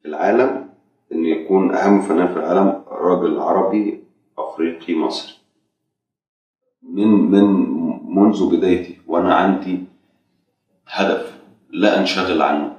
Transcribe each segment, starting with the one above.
العالم ان يكون اهم فنان في العالم راجل عربي افريقي مصري من من منذ بدايتي وانا عندي هدف لا انشغل عنه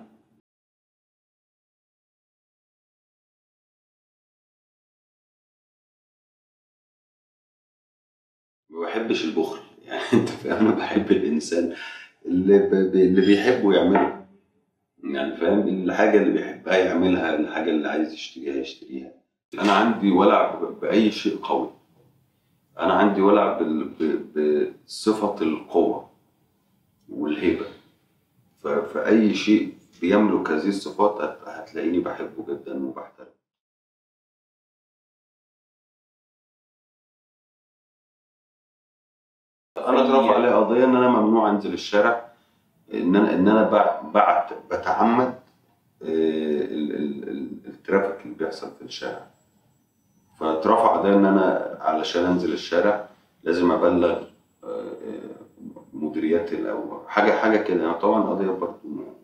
ما بحبش البخل يعني انت فاهم انا بحب الانسان اللي, ب... ب- اللي بيحبه يعمله يعني فاهم الحاجه اللي بيحبها يعملها الحاجه اللي عايز يشتريها يشتريها انا عندي ولع ب- باي شيء قوي انا عندي ولع بال- ب- بصفه القوه والهيبه ف- فاي شيء بيملك هذه الصفات هت- هتلاقيني بحبه جدا وبحترمه انا اترفع عليه قضيه ان انا ممنوع انزل الشارع ان انا ان انا بع- بعت بتعمد آه، ال- ال- ال- الترافيك اللي بيحصل في الشارع فاترفع قضيه ان انا علشان انزل الشارع لازم ابلغ آه، آه، مديريات ال- او حاجه حاجه كده يعني طبعا قضيه برضه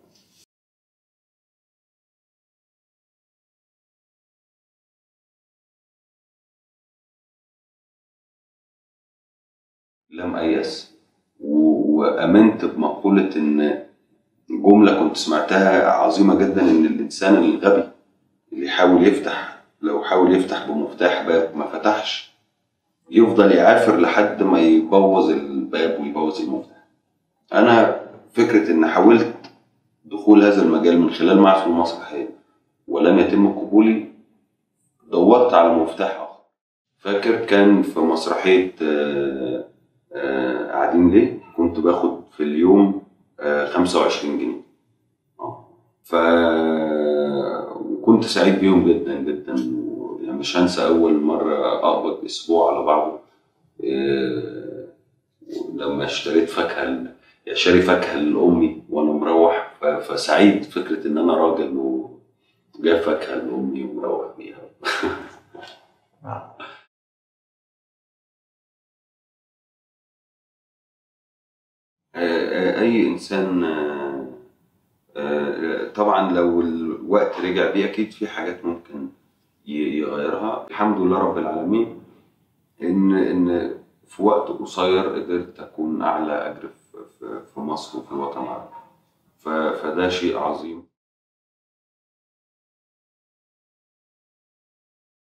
لم أيأس و- وآمنت بمقولة إن جملة كنت سمعتها عظيمة جدا إن الإنسان الغبي اللي يحاول يفتح لو حاول يفتح بمفتاح باب ما فتحش يفضل يعافر لحد ما يبوظ الباب ويبوظ المفتاح أنا فكرة إن حاولت دخول هذا المجال من خلال معهد المسرحية ولم يتم قبولي دورت على مفتاح آخر فاكر كان في مسرحية آه، آه، قاعدين ليه كنت باخد في اليوم آه، 25 جنيه آه. ف وكنت سعيد بيهم جدا جدا و- يعني مش هنسى اول مره اقبض اسبوع على بعضه آه، لما اشتريت فاكهه ل- يعني شاري فاكهه لامي وانا مروح ف- فسعيد فكره ان انا راجل وجايب فاكهه لامي ومروح بيها آه، آه، اي انسان آه، آه، طبعا لو الوقت رجع بيه اكيد في حاجات ممكن ي- يغيرها الحمد لله رب العالمين ان ان في وقت قصير قدرت اكون اعلى اجر في- في- في مصر وفي الوطن العربي ف- فده شيء عظيم